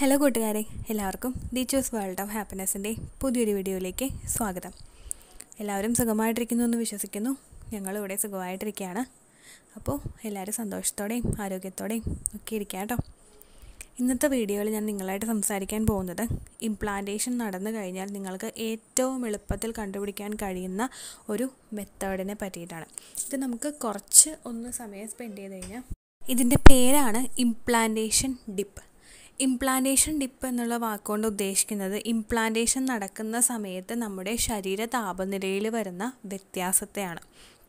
hello കൂട്ടുകാരെ എല്ലാവർക്കും teachers world of ഹാപ്പിനെസ്സിൻ്റെ പുതിയൊരു വീഡിയോയിലേക്ക് സ്വാഗതം എല്ലാവരും സുഖമായിട്ടിരിക്കുന്നു എന്ന് വിശ്വസിക്കുന്നു ഞങ്ങളിവിടെ സുഖമായിട്ടിരിക്കുകയാണ് അപ്പോൾ എല്ലാവരും സന്തോഷത്തോടെയും ആരോഗ്യത്തോടെയും ഒക്കെ ഇരിക്കുക കേട്ടോ ഇന്നത്തെ വീഡിയോയിൽ ഞാൻ നിങ്ങളായിട്ട് സംസാരിക്കാൻ പോകുന്നത് ഇംപ്ലാന്റേഷൻ നടന്നു കഴിഞ്ഞാൽ നിങ്ങൾക്ക് ഏറ്റവും എളുപ്പത്തിൽ കണ്ടുപിടിക്കാൻ കഴിയുന്ന ഒരു മെത്തേഡിനെ പറ്റിയിട്ടാണ് ഇത് നമുക്ക് കുറച്ച് ഒന്ന് സമയം സ്പെൻഡ് ചെയ്ത് കഴിഞ്ഞാൽ ഇതിൻ്റെ പേരാണ് ഇംപ്ലാന്റേഷൻ ഡിപ്പ് ഇംപ്ലാന്റേഷൻ ഡിപ്പ് എന്നുള്ള വാക്കുകൊണ്ട് ഉദ്ദേശിക്കുന്നത് ഇംപ്ലാന്റേഷൻ നടക്കുന്ന സമയത്ത് നമ്മുടെ ശരീര താപനിലയിൽ വരുന്ന വ്യത്യാസത്തെയാണ്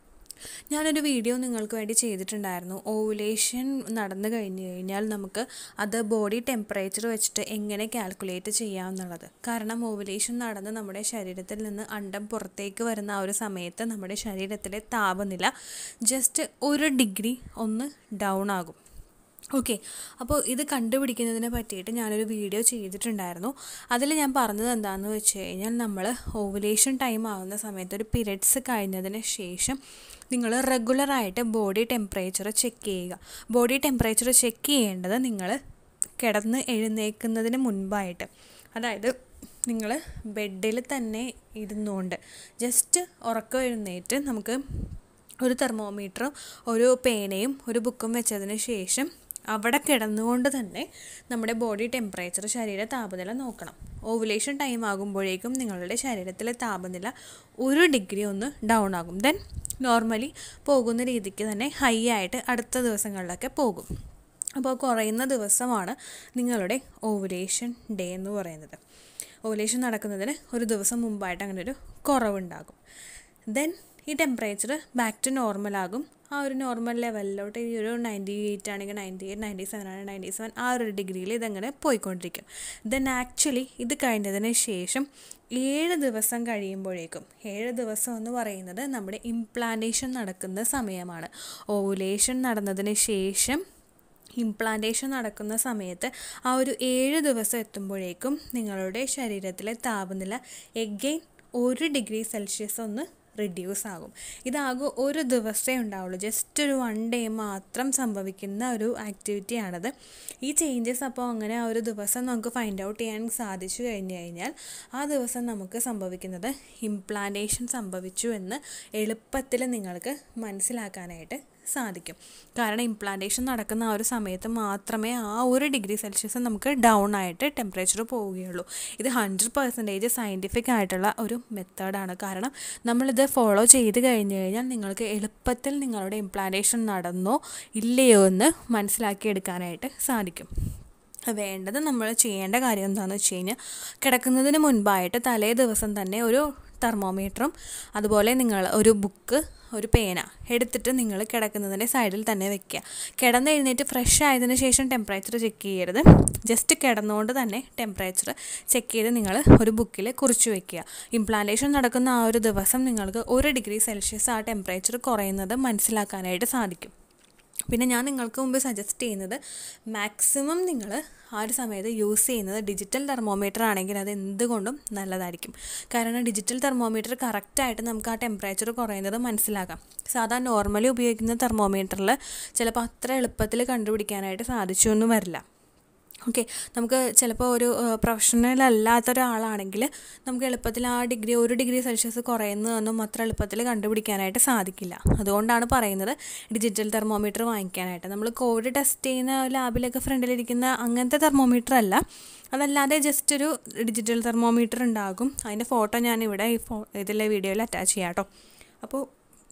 ഞാനൊരു വീഡിയോ നിങ്ങൾക്ക് വേണ്ടി ചെയ്തിട്ടുണ്ടായിരുന്നു ഓവുലേഷൻ നടന്നു കഴിഞ്ഞു കഴിഞ്ഞാൽ നമുക്ക് അത് ബോഡി ടെമ്പറേച്ചർ വെച്ചിട്ട് എങ്ങനെ കാൽക്കുലേറ്റ് ചെയ്യാം എന്നുള്ളത് കാരണം ഓവുലേഷൻ നടന്ന് നമ്മുടെ ശരീരത്തിൽ നിന്ന് അണ്ടം പുറത്തേക്ക് വരുന്ന ആ ഒരു സമയത്ത് നമ്മുടെ ശരീരത്തിലെ താപനില ജസ്റ്റ് ഒരു ഡിഗ്രി ഒന്ന് ഡൗൺ ആകും ഓക്കെ അപ്പോൾ ഇത് കണ്ടുപിടിക്കുന്നതിനെ പറ്റിയിട്ട് ഞാനൊരു വീഡിയോ ചെയ്തിട്ടുണ്ടായിരുന്നു അതിൽ ഞാൻ പറഞ്ഞത് എന്താണെന്ന് വെച്ച് കഴിഞ്ഞാൽ നമ്മൾ ഓവുലേഷൻ ടൈം ആവുന്ന സമയത്ത് ഒരു പീരിയഡ്സ് കഴിഞ്ഞതിന് ശേഷം നിങ്ങൾ റെഗുലറായിട്ട് ബോഡി ടെമ്പറേച്ചർ ചെക്ക് ചെയ്യുക ബോഡി ടെമ്പറേച്ചർ ചെക്ക് ചെയ്യേണ്ടത് നിങ്ങൾ കിടന്ന് എഴുന്നേൽക്കുന്നതിന് മുൻപായിട്ട് അതായത് നിങ്ങൾ ബെഡിൽ തന്നെ ഇരുന്നുകൊണ്ട് ജസ്റ്റ് ഉറക്കം എഴുന്നേറ്റ് നമുക്ക് ഒരു തെർമോമീറ്ററും ഒരു പേനയും ഒരു ബുക്കും വെച്ചതിന് ശേഷം അവിടെ കിടന്നുകൊണ്ട് തന്നെ നമ്മുടെ ബോഡി ടെമ്പറേച്ചർ ശരീര താപനില നോക്കണം ഓവുലേഷൻ ടൈം ആകുമ്പോഴേക്കും നിങ്ങളുടെ ശരീരത്തിലെ താപനില ഒരു ഡിഗ്രി ഒന്ന് ഡൗൺ ആകും ദെൻ നോർമലി പോകുന്ന രീതിക്ക് തന്നെ ഹൈ ആയിട്ട് അടുത്ത ദിവസങ്ങളിലൊക്കെ പോകും അപ്പോൾ കുറയുന്ന ദിവസമാണ് നിങ്ങളുടെ ഓവുലേഷൻ ഡേ എന്ന് പറയുന്നത് ഓവുലേഷൻ നടക്കുന്നതിന് ഒരു ദിവസം മുമ്പായിട്ട് അങ്ങനെ ഒരു കുറവുണ്ടാകും ദെൻ ഈ ടെമ്പറേച്ചർ ബാക്ക് ടു നോർമൽ ആകും ആ ഒരു നോർമൽ ലെവലിലോട്ട് ഈ ഒരു നയൻറ്റി എയ്റ്റ് ആണെങ്കിൽ നയൻറ്റി എയ്റ്റ് നയൻറ്റി സെവൻ ആണെങ്കിൽ നയൻറ്റി സെവൻ ആ ഒരു ഡിഗ്രിയിൽ ഇതങ്ങനെ പോയിക്കൊണ്ടിരിക്കും ദെൻ ആക്ച്വലി ഇത് കഴിഞ്ഞതിന് ശേഷം ഏഴ് ദിവസം കഴിയുമ്പോഴേക്കും ഏഴ് ദിവസം എന്ന് പറയുന്നത് നമ്മുടെ ഇംപ്ലാന്റേഷൻ നടക്കുന്ന സമയമാണ് ഓവുലേഷൻ നടന്നതിന് ശേഷം ഇംപ്ലാന്റേഷൻ നടക്കുന്ന സമയത്ത് ആ ഒരു ഏഴ് ദിവസം എത്തുമ്പോഴേക്കും നിങ്ങളുടെ ശരീരത്തിലെ താപനില എഗെയിൻ ഒരു ഡിഗ്രി സെൽഷ്യസ് ഒന്ന് റിഡ്യൂസ് ആകും ഇതാകും ഒരു ദിവസമേ ഉണ്ടാവുള്ളൂ ജസ്റ്റ് ഒരു വൺ ഡേ മാത്രം സംഭവിക്കുന്ന ഒരു ആക്ടിവിറ്റിയാണത് ഈ ചേഞ്ചസ് അപ്പോൾ അങ്ങനെ ആ ഒരു ദിവസം നമുക്ക് ഫൈൻഡ് ഔട്ട് ചെയ്യാൻ സാധിച്ചു കഴിഞ്ഞു കഴിഞ്ഞാൽ ആ ദിവസം നമുക്ക് സംഭവിക്കുന്നത് ഇംപ്ലാന്റേഷൻ സംഭവിച്ചു എന്ന് എളുപ്പത്തിൽ നിങ്ങൾക്ക് മനസ്സിലാക്കാനായിട്ട് സാധിക്കും കാരണം ഇംപ്ലാന്റേഷൻ നടക്കുന്ന ആ ഒരു സമയത്ത് മാത്രമേ ആ ഒരു ഡിഗ്രി സെൽഷ്യസ് നമുക്ക് ഡൗൺ ആയിട്ട് ടെമ്പറേച്ചർ പോവുകയുള്ളൂ ഇത് ഹൺഡ്രഡ് പെർസെൻറ്റേജ് സയൻറ്റിഫിക് ആയിട്ടുള്ള ഒരു മെത്തേഡാണ് കാരണം നമ്മളിത് ഫോളോ ചെയ്ത് കഴിഞ്ഞ് കഴിഞ്ഞാൽ നിങ്ങൾക്ക് എളുപ്പത്തിൽ നിങ്ങളുടെ ഇംപ്ലാന്റേഷൻ നടന്നോ ഇല്ലയോ എന്ന് മനസ്സിലാക്കിയെടുക്കാനായിട്ട് സാധിക്കും വേണ്ടത് നമ്മൾ ചെയ്യേണ്ട കാര്യം എന്താണെന്ന് വെച്ച് കഴിഞ്ഞാൽ കിടക്കുന്നതിന് മുൻപായിട്ട് തലേ ദിവസം തന്നെ ഒരു തെർമോമീറ്ററും അതുപോലെ നിങ്ങൾ ഒരു ബുക്ക് ഒരു പേന എടുത്തിട്ട് നിങ്ങൾ കിടക്കുന്നതിൻ്റെ സൈഡിൽ തന്നെ വെക്കുക കിടന്ന് എഴുന്നേറ്റ് ഫ്രഷ് ആയതിനു ശേഷം ടെമ്പറേച്ചർ ചെക്ക് ചെയ്യരുത് ജസ്റ്റ് കിടന്നുകൊണ്ട് തന്നെ ടെമ്പറേച്ചർ ചെക്ക് ചെയ്ത് നിങ്ങൾ ഒരു ബുക്കിൽ കുറിച്ച് വെക്കുക ഇംപ്ലാന്റേഷൻ നടക്കുന്ന ആ ഒരു ദിവസം നിങ്ങൾക്ക് ഒരു ഡിഗ്രി സെൽഷ്യസ് ആ ടെമ്പറേച്ചർ കുറയുന്നത് മനസ്സിലാക്കാനായിട്ട് സാധിക്കും പിന്നെ ഞാൻ നിങ്ങൾക്ക് മുമ്പ് സജസ്റ്റ് ചെയ്യുന്നത് മാക്സിമം നിങ്ങൾ ആ ഒരു സമയത്ത് യൂസ് ചെയ്യുന്നത് ഡിജിറ്റൽ തെർമോമീറ്റർ ആണെങ്കിൽ അത് എന്തുകൊണ്ടും നല്ലതായിരിക്കും കാരണം ഡിജിറ്റൽ തെർമോമീറ്റർ കറക്റ്റായിട്ട് നമുക്ക് ആ ടെമ്പറേച്ചർ കുറയുന്നത് മനസ്സിലാക്കാം സാധാ നോർമലി ഉപയോഗിക്കുന്ന തെർമോമീറ്ററിൽ ചിലപ്പോൾ അത്ര എളുപ്പത്തിൽ കണ്ടുപിടിക്കാനായിട്ട് സാധിച്ചു ഒന്നും വരില്ല ഓക്കെ നമുക്ക് ചിലപ്പോൾ ഒരു പ്രൊഫഷണൽ അല്ലാത്ത ഒരാളാണെങ്കിൽ നമുക്ക് എളുപ്പത്തിൽ ആ ഡിഗ്രി ഒരു ഡിഗ്രി സെൽഷ്യസ് കുറയുന്നതൊന്നും അത്ര എളുപ്പത്തിൽ കണ്ടുപിടിക്കാനായിട്ട് സാധിക്കില്ല അതുകൊണ്ടാണ് പറയുന്നത് ഡിജിറ്റൽ തെർമോമീറ്റർ വാങ്ങിക്കാനായിട്ട് നമ്മൾ കോവിഡ് ടെസ്റ്റ് ചെയ്യുന്ന ലാബിലൊക്കെ ഫ്രണ്ടിലിരിക്കുന്ന അങ്ങനത്തെ തെർമോമീറ്റർ അല്ല അതല്ലാതെ ജസ്റ്റ് ഒരു ഡിജിറ്റൽ തെർമോമീറ്റർ ഉണ്ടാകും അതിൻ്റെ ഫോട്ടോ ഞാനിവിടെ ഈ ഫോ ഇതിലെ വീഡിയോയിൽ അറ്റാച്ച് ചെയ്യാം കേട്ടോ അപ്പോൾ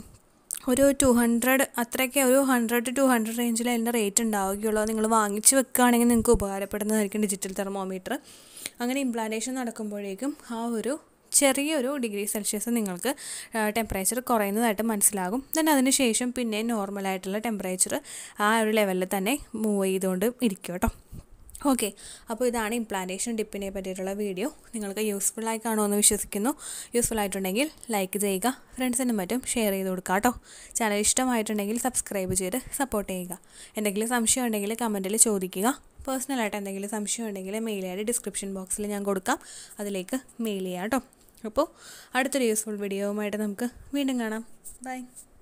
ഒരു ടു ഹൺഡ്രഡ് അത്രയ്ക്ക് ഒരു ഹൺഡ്രഡ് ടു ഹൺഡ്രഡ് റേഞ്ചിൽ അതിൻ്റെ റേറ്റ് ഉണ്ടാവുകയുള്ളൂ നിങ്ങൾ വാങ്ങിച്ച് വെക്കുകയാണെങ്കിൽ നിങ്ങൾക്ക് ഉപകാരപ്പെടുന്നതായിരിക്കും ഡിജിറ്റൽ തെർമോമീറ്റർ അങ്ങനെ ഇംപ്ലാന്റേഷൻ നടക്കുമ്പോഴേക്കും ആ ഒരു ചെറിയൊരു ഡിഗ്രി സെൽഷ്യസ് നിങ്ങൾക്ക് ടെമ്പറേച്ചർ കുറയുന്നതായിട്ട് മനസ്സിലാകും ദെൻ അതിന് ശേഷം പിന്നെ നോർമലായിട്ടുള്ള ടെമ്പറേച്ചർ ആ ഒരു ലെവലിൽ തന്നെ മൂവ് ചെയ്തുകൊണ്ട് ഇരിക്കും കേട്ടോ ഓക്കെ അപ്പോൾ ഇതാണ് ഇംപ്ലാന്റേഷൻ ഡിപ്പിനെ പറ്റിയിട്ടുള്ള വീഡിയോ നിങ്ങൾക്ക് യൂസ്ഫുൾ ആയി കാണുമെന്ന് വിശ്വസിക്കുന്നു യൂസ്ഫുൾ ആയിട്ടുണ്ടെങ്കിൽ ലൈക്ക് ചെയ്യുക ഫ്രണ്ട്സിനും മറ്റും ഷെയർ ചെയ്ത് കൊടുക്കുക കേട്ടോ ചാനൽ ഇഷ്ടമായിട്ടുണ്ടെങ്കിൽ സബ്സ്ക്രൈബ് ചെയ്ത് സപ്പോർട്ട് ചെയ്യുക എന്തെങ്കിലും സംശയം ഉണ്ടെങ്കിൽ കമൻറ്റിൽ ചോദിക്കുക പേഴ്സണലായിട്ട് എന്തെങ്കിലും സംശയം ഉണ്ടെങ്കിൽ മെയിൽ ഐ ഡി ഡിസ്ക്രിപ്ഷൻ ബോക്സിൽ ഞാൻ കൊടുക്കാം അതിലേക്ക് മെയിൽ ചെയ്യാം കേട്ടോ അപ്പോൾ അടുത്തൊരു യൂസ്ഫുൾ വീഡിയോവുമായിട്ട് നമുക്ക് വീണ്ടും കാണാം ബൈ